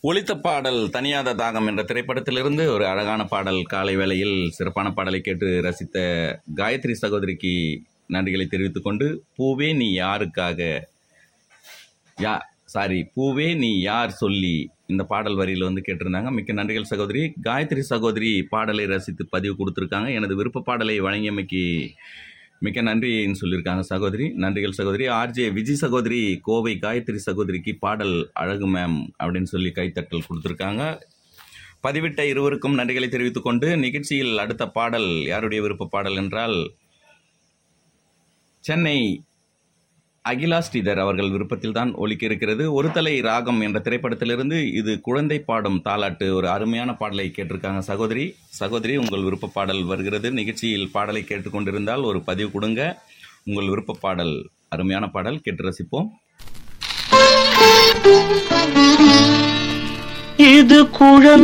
ஒலித்த பாடல் தனியாத தாகம் என்ற திரைப்படத்திலிருந்து ஒரு அழகான பாடல் காலை வேளையில் சிறப்பான பாடலை கேட்டு ரசித்த காயத்ரி சகோதரிக்கு நன்றிகளை தெரிவித்துக் கொண்டு பூவே நீ யாருக்காக யா சாரி பூவே நீ யார் சொல்லி இந்த பாடல் வரியில் வந்து கேட்டிருந்தாங்க மிக்க நன்றிகள் சகோதரி காயத்ரி சகோதரி பாடலை ரசித்து பதிவு கொடுத்துருக்காங்க எனது விருப்ப பாடலை வழங்கியமைக்கு மிக்க நன்றின்னு சொல்லியிருக்காங்க சகோதரி நன்றிகள் சகோதரி ஆர்ஜே விஜய் சகோதரி கோவை காயத்ரி சகோதரிக்கு பாடல் அழகு மேம் அப்படின்னு சொல்லி கைத்தட்டல் கொடுத்துருக்காங்க பதிவிட்ட இருவருக்கும் நன்றிகளை தெரிவித்துக் கொண்டு நிகழ்ச்சியில் அடுத்த பாடல் யாருடைய விருப்ப பாடல் என்றால் சென்னை அகிலா ஸ்ரீதர் அவர்கள் விருப்பத்தில் தான் ஒலிக்க இருக்கிறது ஒரு தலை ராகம் என்ற திரைப்படத்திலிருந்து இது குழந்தை பாடும் தாலாட்டு ஒரு அருமையான பாடலை கேட்டிருக்காங்க சகோதரி சகோதரி உங்கள் விருப்ப பாடல் வருகிறது நிகழ்ச்சியில் பாடலை கேட்டுக்கொண்டிருந்தால் ஒரு பதிவு கொடுங்க உங்கள் விருப்ப பாடல் அருமையான பாடல் கேட்டு ரசிப்போம் இது குழந்தை